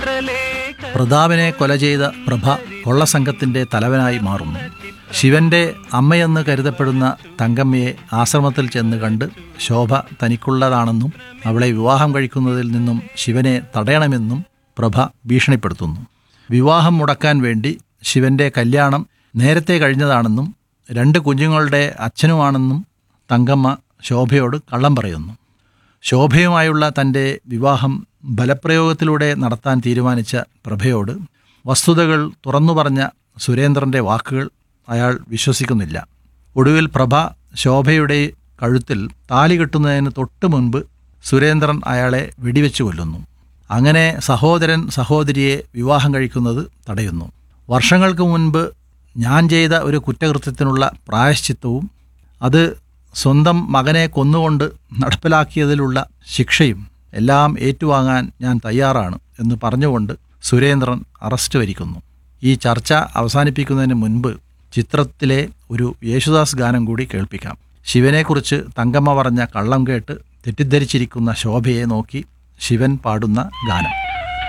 പ്രതാപനെ കൊല ചെയ്ത പ്രഭ കൊള്ളസംഘത്തിന്റെ തലവനായി മാറുന്നു ശിവന്റെ അമ്മയെന്ന് കരുതപ്പെടുന്ന തങ്കമ്മയെ ആശ്രമത്തിൽ ചെന്ന് കണ്ട് ശോഭ തനിക്കുള്ളതാണെന്നും അവളെ വിവാഹം കഴിക്കുന്നതിൽ നിന്നും ശിവനെ തടയണമെന്നും പ്രഭ ഭീഷണിപ്പെടുത്തുന്നു വിവാഹം മുടക്കാൻ വേണ്ടി ശിവന്റെ കല്യാണം നേരത്തെ കഴിഞ്ഞതാണെന്നും രണ്ട് കുഞ്ഞുങ്ങളുടെ അച്ഛനുമാണെന്നും തങ്കമ്മ ശോഭയോട് കള്ളം പറയുന്നു ശോഭയുമായുള്ള തൻ്റെ വിവാഹം ബലപ്രയോഗത്തിലൂടെ നടത്താൻ തീരുമാനിച്ച പ്രഭയോട് വസ്തുതകൾ തുറന്നു പറഞ്ഞ സുരേന്ദ്രൻ്റെ വാക്കുകൾ അയാൾ വിശ്വസിക്കുന്നില്ല ഒടുവിൽ പ്രഭ ശോഭയുടെ കഴുത്തിൽ താലി കെട്ടുന്നതിന് തൊട്ട് മുൻപ് സുരേന്ദ്രൻ അയാളെ വെടിവെച്ച് കൊല്ലുന്നു അങ്ങനെ സഹോദരൻ സഹോദരിയെ വിവാഹം കഴിക്കുന്നത് തടയുന്നു വർഷങ്ങൾക്ക് മുൻപ് ഞാൻ ചെയ്ത ഒരു കുറ്റകൃത്യത്തിനുള്ള പ്രായശ്ചിത്തവും അത് സ്വന്തം മകനെ കൊന്നുകൊണ്ട് നടപ്പിലാക്കിയതിലുള്ള ശിക്ഷയും എല്ലാം ഏറ്റുവാങ്ങാൻ ഞാൻ തയ്യാറാണ് എന്ന് പറഞ്ഞുകൊണ്ട് സുരേന്ദ്രൻ അറസ്റ്റ് വരിക്കുന്നു ഈ ചർച്ച അവസാനിപ്പിക്കുന്നതിന് മുൻപ് ചിത്രത്തിലെ ഒരു യേശുദാസ് ഗാനം കൂടി കേൾപ്പിക്കാം ശിവനെക്കുറിച്ച് തങ്കമ്മ പറഞ്ഞ കള്ളം കേട്ട് തെറ്റിദ്ധരിച്ചിരിക്കുന്ന ശോഭയെ നോക്കി ശിവൻ പാടുന്ന ഗാനം